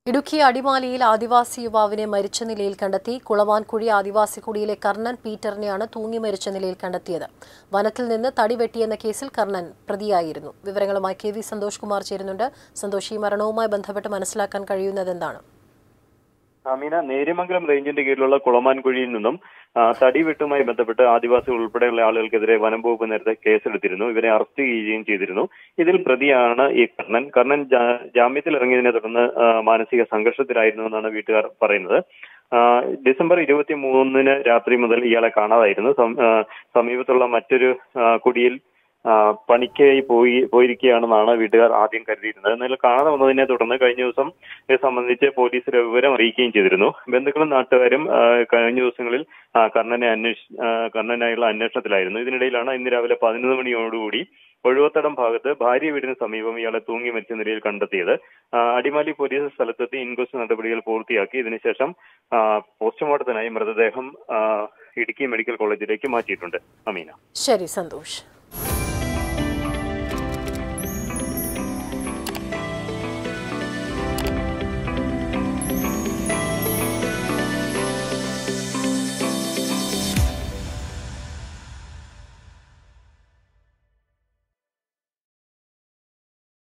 ഇടുക്കി അടിമാലിയിൽ ആദിവാസി യുവാവിനെ മരിച്ച നിലയിൽ കണ്ടെത്തി കുളവാൻകുഴി ആദിവാസി കുടിയിലെ കർണൻ പീറ്ററിനെയാണ് തൂങ്ങി മരിച്ച നിലയിൽ കണ്ടെത്തിയത് വനത്തിൽ നിന്ന് തടി വെട്ടിയെന്ന കേസിൽ കർണൻ പ്രതിയായിരുന്നു വിവരങ്ങളുമായി കെ വി സന്തോഷ് കുമാർ ചേരുന്നുണ്ട് സന്തോഷ് ഈ മരണവുമായി ബന്ധപ്പെട്ട് മനസ്സിലാക്കാൻ കഴിയുന്നതെന്താണ് അമീന നേര്യമംഗലം റേഞ്ചിന്റെ കീഴിലുള്ള കുളമാൻകുഴിയിൽ നിന്നും ആ, തടി വെട്ടുമായി ബന്ധപ്പെട്ട് ആദിവാസികൾ ഉൾപ്പെടെയുള്ള ആളുകൾക്കെതിരെ വനം വകുപ്പ് നേരത്തെ കേസെടുത്തിരുന്നു ഇവരെ അറസ്റ്റ് ചെയ്യുകയും ചെയ്തിരുന്നു ഇതിൽ പ്രതിയാണ് ഈ കർണൻ കർണൻ ജാ- ജാമ്യത്തിൽ ഇറങ്ങിയതിനെ തുടർന്ന് ആ, മാനസിക സംഘർഷത്തിലായിരുന്നു എന്നാണ് വീട്ടുകാർ പറയുന്നത് ആ, ഡിസംബർ ഇരുപത്തി മൂന്നിന് രാത്രി മുതൽ ഇയാളെ കാണാതായിരുന്നു സം- ആ, സമീപത്തുള്ള മറ്റൊരു ആ, കുടിയിൽ ആ, പണിക്കായി പോയി പോയിരിക്കുകയാണെന്നാണ് വീട്ടുകാർ ആദ്യം കരുതിയിരുന്നത് എന്നാൽ കാണാതെ വന്നതിനെ തുടർന്ന് കഴിഞ്ഞ ദിവസം ഇത് സംബന്ധിച്ച് പോലീസിലെ വിവരം അറിയിക്കുകയും ചെയ്തിരുന്നു ബന്ധുക്കളും നാട്ടുകാരും ആ, കഴിഞ്ഞ ദിവസങ്ങളിൽ ആ, കർണനെ അന്വേഷ ആ, കർണനായുള്ള അന്വേഷണത്തിലായിരുന്നു ഇതിനിടയിലാണ് ഇന്ന് രാവിലെ പതിനൊന്ന് മണിയോടുകൂടി ഒഴുവത്തടം ഭാഗത്ത് ഭാര്യ വീടിന് സമീപം ഇയാളെ തൂങ്ങി മരിച്ച നിലയിൽ കണ്ടെത്തിയത് ആ, അടിമാലി പോലീസ് സ്ഥലത്തെത്തി ഇൻക്വസ്റ്റ് നടപടികൾ പൂർത്തിയാക്കി ഇതിനുശേഷം ആ, പോസ്റ്റ്മോർട്ടത്തിനായി മൃതദേഹം ആ, ഇടുക്കി മെഡിക്കൽ കോളേജിലേക്ക് മാറ്റിയിട്ടുണ്ട് അമീന ശരി സന്തോഷ്